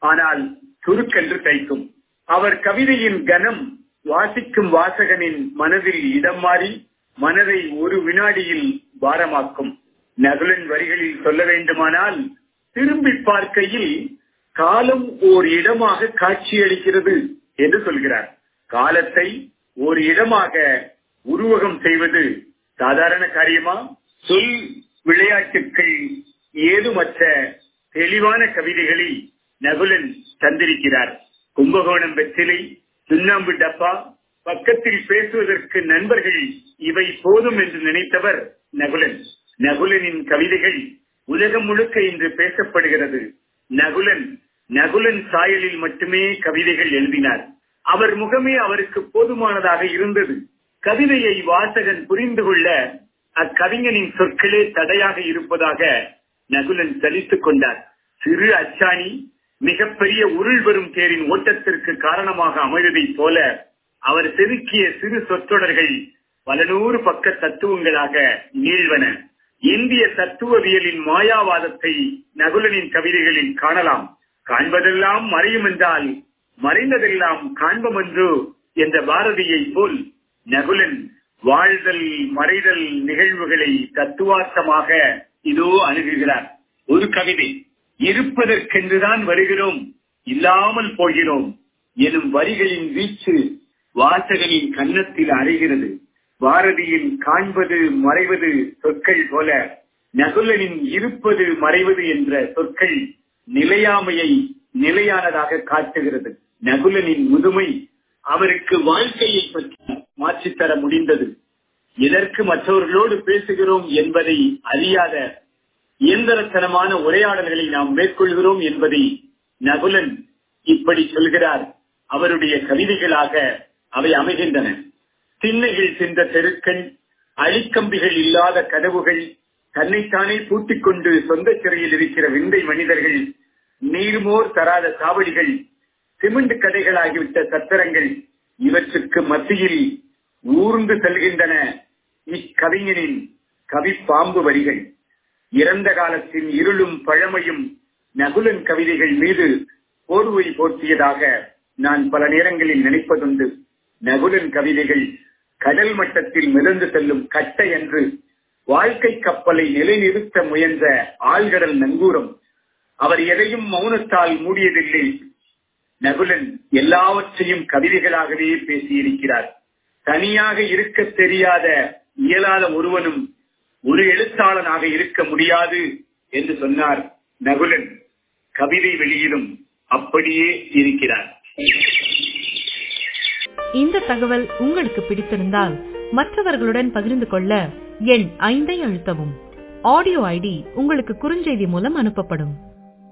ஆனால் சுருக்கென்று தைக்கும் அவர் கவிதையின் கனம் வாசிக்கும் வாசகனின் மனதில் இடம் மாறி மனதை ஒரு வினாடியில் பாரமாக்கும் நகுலன் வரிகளில் சொல்ல வேண்டுமானால் திரும்பி பார்க்கையில் காலம் ஓர் இடமாக காட்சியளிக்கிறது என்று சொல்கிறார் காலத்தை ஒரு இடமாக உருவகம் செய்வது சாதாரண காரியமா சொல் விளையாட்டுக்கள் ஏதுமற்ற தெளிவான கவிதைகளை நகுலன் தந்திருக்கிறார் கும்பகோணம் வெற்றிலை சுண்ணாம்பு டப்பா பக்கத்தில் பேசுவதற்கு நண்பர்கள் இவை போதும் என்று நினைத்தவர் நகுலன் நகுலனின் கவிதைகள் உலகம் முழுக்க இன்று பேசப்படுகிறது நகுலன் நகுலன் சாயலில் மட்டுமே கவிதைகள் எழுதினார் அவர் முகமே அவருக்கு போதுமானதாக இருந்தது கவிதையை வாசகன் புரிந்து கொள்ள அக்கவிஞனின் சொற்களே தடையாக இருப்பதாக நகுலன் சலித்துக் கொண்டார் சிறு அச்சாணி மிகப்பெரிய உருள் வரும் தேரின் ஓட்டத்திற்கு காரணமாக அமைவதைப் போல அவர் செதுக்கிய சிறு சொற்றொடர்கள் பல நூறு பக்க தத்துவங்களாக நீள்வன இந்திய தத்துவவியலின் மாயாவாதத்தை நகுலனின் கவிதைகளில் காணலாம் காண்பதெல்லாம் மறையும் என்றால் மறைந்ததெல்லாம் காண்பம் என்று என்ற பாரதியை போல் நகுலன் வாழ்தல் மறைதல் நிகழ்வுகளை தத்துவார்த்தமாக இதோ அணுகுகிறார் ஒரு கவிதை இருப்பதற்கென்றுதான் வருகிறோம் இல்லாமல் போகிறோம் எனும் வரிகளின் வீச்சு வாசகனின் கன்னத்தில் அறைகிறது பாரதியின் காண்பது மறைவது சொற்கள் போல நகுலனின் இருப்பது மறைவது என்ற சொற்கள் நிலையாமையை நிலையானதாக காட்டுகிறது நகுலனின் முதுமை அவருக்கு வாழ்க்கையை பற்றி மாற்றித்தர முடிந்தது எதற்கு மற்றவர்களோடு பேசுகிறோம் என்பதை அறியாத இயந்திரத்தனமான உரையாடல்களை நாம் மேற்கொள்கிறோம் என்பதை நகுலன் இப்படி சொல்கிறார் அவருடைய கவிதைகளாக அவை அமைகின்றன திண்ணைகள் சென்ற தெருக்கள் அழிக்கம்பிகள் இல்லாத கதவுகள் தன்னைத்தானே பூட்டிக் கொண்டு சொந்த சிறையில் இருக்கிற விந்தை மனிதர்கள் நீர்மோர் தராத சாவடிகள் சிமெண்ட் கடைகளாகிவிட்ட சத்திரங்கள் இவற்றுக்கு மத்தியில் ஊர்ந்து செல்கின்றன இக்கவிஞனின் கவி பாம்பு வரிகள் இறந்த காலத்தின் இருளும் பழமையும் நகுலன் கவிதைகள் மீது போர்வை போர்த்தியதாக நான் பல நேரங்களில் நினைப்பதுண்டு நகுலன் கவிதைகள் கடல் மட்டத்தில் மிதந்து செல்லும் கட்டை என்று வாழ்க்கை கப்பலை நிலைநிறுத்த முயன்ற ஆழ்கடல் நங்கூரம் அவர் எதையும் மௌனத்தால் மூடியதில்லை நகுலன் எல்லாவற்றையும் கவிதைகளாகவே பேசியிருக்கிறார் தனியாக இருக்க தெரியாத இயலாத ஒருவனும் ஒரு எழுத்தாளனாக இருக்க முடியாது என்று சொன்னார் நகுலன் கவிதை வெளியிலும் அப்படியே இருக்கிறார் இந்த தகவல் உங்களுக்கு பிடித்திருந்தால் மற்றவர்களுடன் பகிர்ந்து கொள்ள எண் ஐந்தை அழுத்தவும் ஆடியோ ஐடி உங்களுக்கு குறுஞ்செய்தி மூலம் அனுப்பப்படும்